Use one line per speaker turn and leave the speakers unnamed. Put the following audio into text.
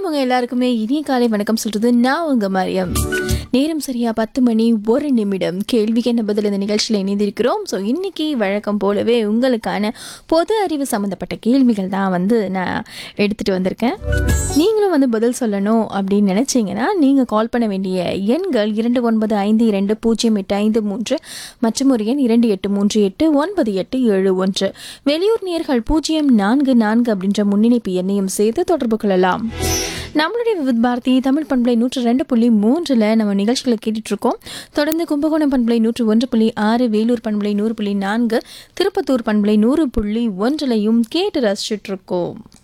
மீண்டும் உங்க எல்லாருக்குமே இனிய காலை வணக்கம் சொல்றது நான் உங்க மரியம் நேரம் சரியா பத்து மணி ஒரு நிமிடம் கேள்விக்கு என்ன பதில் இந்த நிகழ்ச்சியில் இணைந்திருக்கிறோம் ஸோ இன்னைக்கு வழக்கம் போலவே உங்களுக்கான பொது அறிவு சம்மந்தப்பட்ட கேள்விகள் தான் வந்து நான் எடுத்துட்டு வந்திருக்கேன் நீங்களும் வந்து பதில் சொல்லணும் அப்படின்னு நினைச்சீங்கன்னா நீங்கள் கால் பண்ண வேண்டிய எண்கள் இரண்டு ஒன்பது ஐந்து இரண்டு பூஜ்ஜியம் எட்டு ஐந்து மூன்று மற்றும் ஒரு எண் இரண்டு எட்டு மூன்று எட்டு ஒன்பது எட்டு ஏழு ஒன்று வெளியூர் நேர்கள் பூஜ்ஜியம் நான்கு நான்கு அப்படின்ற முன்னிணைப்பு எண்ணையும் சேர்த்து தொடர்பு கொள்ளலாம் நம்மளுடைய விவித் பாரதி தமிழ் பண்பலை நூற்று ரெண்டு புள்ளி மூன்றில் நம்ம நிகழ்ச்சிகளை கேட்டுட்டு இருக்கோம் தொடர்ந்து கும்பகோணம் பண்பலை நூற்று ஒன்று புள்ளி ஆறு வேலூர் பண்பலை நூறு புள்ளி நான்கு திருப்பத்தூர் பண்பலை நூறு புள்ளி ஒன்றிலையும் கேட்டு ரசிச்சுட்டு இருக்கோம்